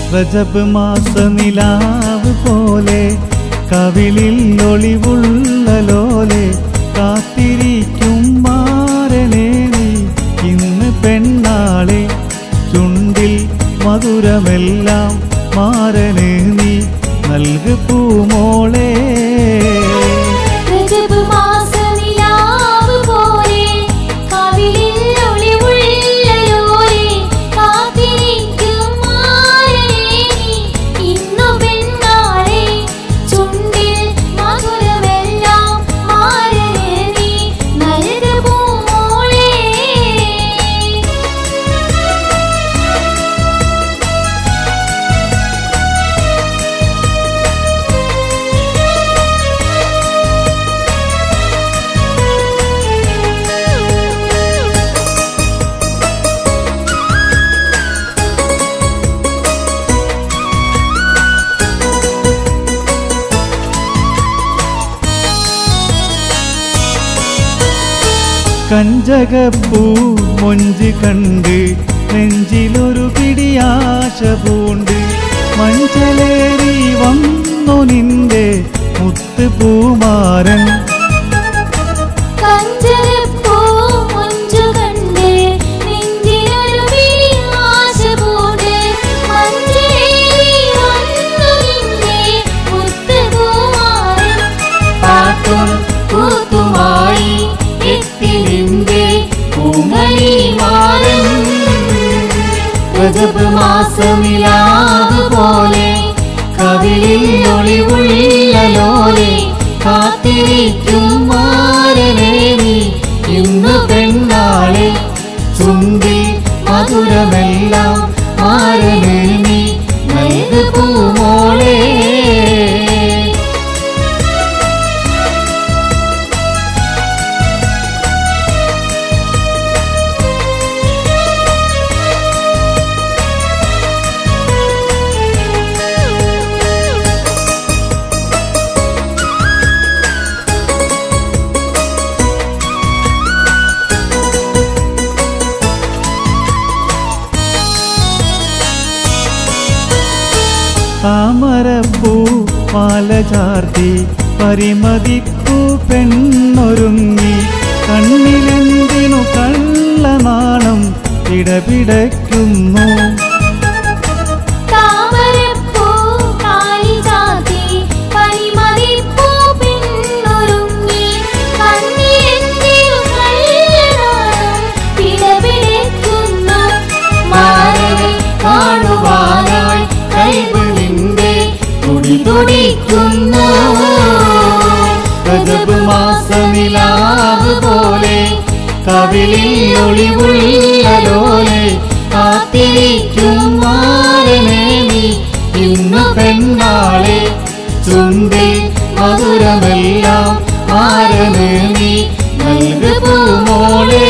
റജബ് മാസ നിലാവ് പോലെ കവിളിൽ ഒളിവുള്ള ലോലെ കാത്തിരിക്കും മാരനെ നീ ഇന്ന് പെണ്ണാളെ ചുണ്ടിൽ മധുരമെല്ലാം മാരന് നീ നൽകു പൂമോളെ രജബ് മാസനിലാവ് പോലെ കവിളിൽ ഒളിവുള്ള ലോലെ കാത്തിരിക്കും മാരനെ നീ ഇന്നു പെണ്ണാളെ ചുണ്ടിൽ മധുരമെല്ലാം മാരനെ നീ നൽകു പൂമോളെ കഞ്ചകപ്പൂ മൊഞ്ച് കണ്ട് നെഞ്ചിലൊരു പിടിയാശ പൂണ്ട് മഞ്ചലേറി വന്നു നിന്റെ മുത്ത് പൂമാരൻ കഞ്ചരപ്പൂ മൊഞ്ചു കണ്ട് നെഞ്ചിലൊരു പിടി ആശ പൂണ്ട് മഞ്ചേരി വന്നു നിന്നെ മുത്തുകുമാരൻ പാട്ടും കൂത്തുമായി എത്തി നിന്റെ പൂമണി മാരൻ രജബ് മാസമിലാവ് പോലെ കവിളിൽ ഒളിവുള്ള ലോലെ കാത്തിരിക്കും മാരനെ നീ ഇന്നു പെണ്ണാളെ ചുണ്ടിൽ മധുരമെല്ലാം മാരനെ നീ നൽകു പൂമോളെ താമരപ്പൂ മാല ചാർത്തി പരിമതിപ്പൂ പെണ്ണൊരുങ്ങി കണ്ണിലെന്തിനു കള്ളനാണം ഇടപിടയ്ക്കുന്നു താമരപ്പൂ കാലി ചാത്തി പരിമതിപ്പൂ പിന്നൊരുങ്ങി കണ്ണിലെന്തിനു കള്ളനാണം പിടപിടയ്ക്കുന്നു മാരനെ കാണുവാനായി കൈവ് നിന്റെ തുടി തുടിക്കുന്നു രജബ് മാസനിലാവ് പോലെ കവിളിൽ ഒളിവുള്ള ലോലെ കാത്തിരിക്കും മാരനെ നീ ഇന്നു പെണ്ണാളെ ചുണ്ടിൽ മധുരമെല്ലാം മാരന് നീ നൽകു പൂമോളെ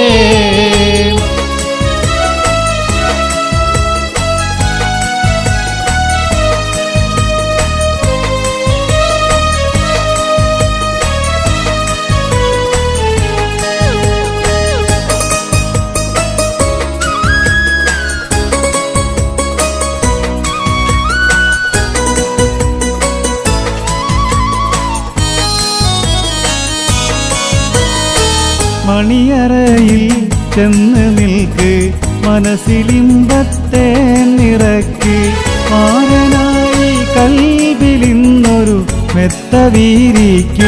മണിയറയിൽ ചെന്ന് നിൽക്ക് മനസ്സിലിമ്പത്തെ നിറക്ക് മാരനായി കൽവിലിന്നൊരു മെത്ത വീരിക്ക്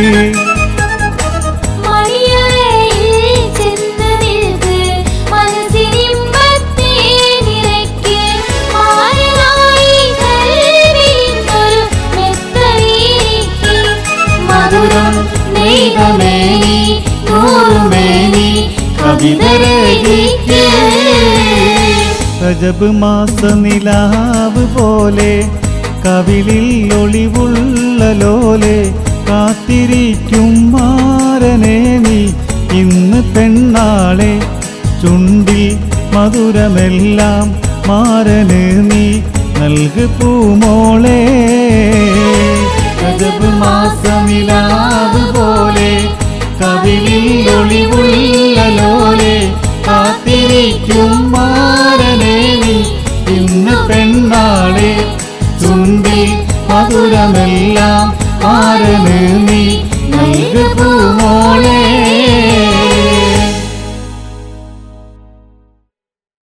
മണിയറയിൽ ചെന്ന് നിൽക്ക് മനസ്സിനിമ്പത്തെ നിറയ്ക്ക് മാരനായി കൽവിലിന്നൊരു മെത്തവീരിക്ക് മധുരം നെയ്തമേനി നൂറുമേനി കവിതരകിക്ക് രജബ് മാസ നിലാവ് പോലെ കവിളിൽ ഒളിവുള്ള ലോലെ കാത്തിരിക്കും മാരനെ നീ ഇന്ന് പെണ്ണാളെ ചുണ്ടിൽ മധുരമെല്ലാം മാരന് നീ നൽകു പൂമോളെ രജബ് മാസ നിലാവ് പോലെ കവിളിൽ ഒളിവുള്ള ലോലെ കാത്തിരിക്കും മാരനെ നീ ഇന്ന് പെണ്ണാളെ മധുരമെല്ലാം ആരന് നീ